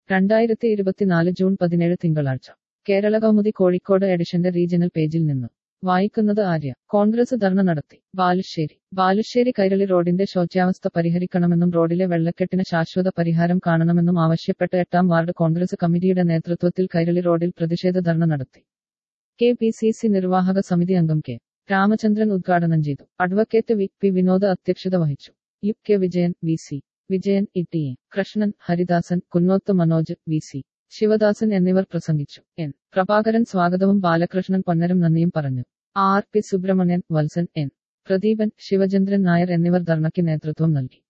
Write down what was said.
രണ്ടായിരത്തി ഇരുപത്തിനാല് ജൂൺ പതിനേഴ് തിങ്കളാഴ്ച കേരള കൗമുദി കോഴിക്കോട് എഡിഷന്റെ റീജിയണൽ പേജിൽ നിന്ന് വായിക്കുന്നത് ആര്യ കോൺഗ്രസ് ധർണ നടത്തി ബാലുശ്ശേരി ബാലുശ്ശേരി കൈരളി റോഡിന്റെ ശോച്യാവസ്ഥ പരിഹരിക്കണമെന്നും റോഡിലെ വെള്ളക്കെട്ടിന് ശാശ്വത പരിഹാരം കാണണമെന്നും ആവശ്യപ്പെട്ട് എട്ടാം വാർഡ് കോൺഗ്രസ് കമ്മിറ്റിയുടെ നേതൃത്വത്തിൽ കൈരളി റോഡിൽ പ്രതിഷേധ ധർണ നടത്തി കെ പി സി സി നിർവാഹക സമിതി അംഗം കെ രാമചന്ദ്രൻ ഉദ്ഘാടനം ചെയ്തു അഡ്വക്കേറ്റ് വി പി വിനോദ് അധ്യക്ഷത വഹിച്ചു U K Vijayan V C Vijayan E T A Krishnan Haridasan Kunnoth Manoj V C Sivadasan എന്നിവർ പ്രസംഗിച്ചു എൻ പ്രഭാകരൻ സ്വാഗതവും ബാലകൃഷ്ണൻ പൊന്നരും നന്ദിയും പറഞ്ഞു R P Subramanian Valsan N Pradeepan Sivachandran Nair എന്നിവർ ധർണയ്ക്ക് നേതൃത്വം നൽകി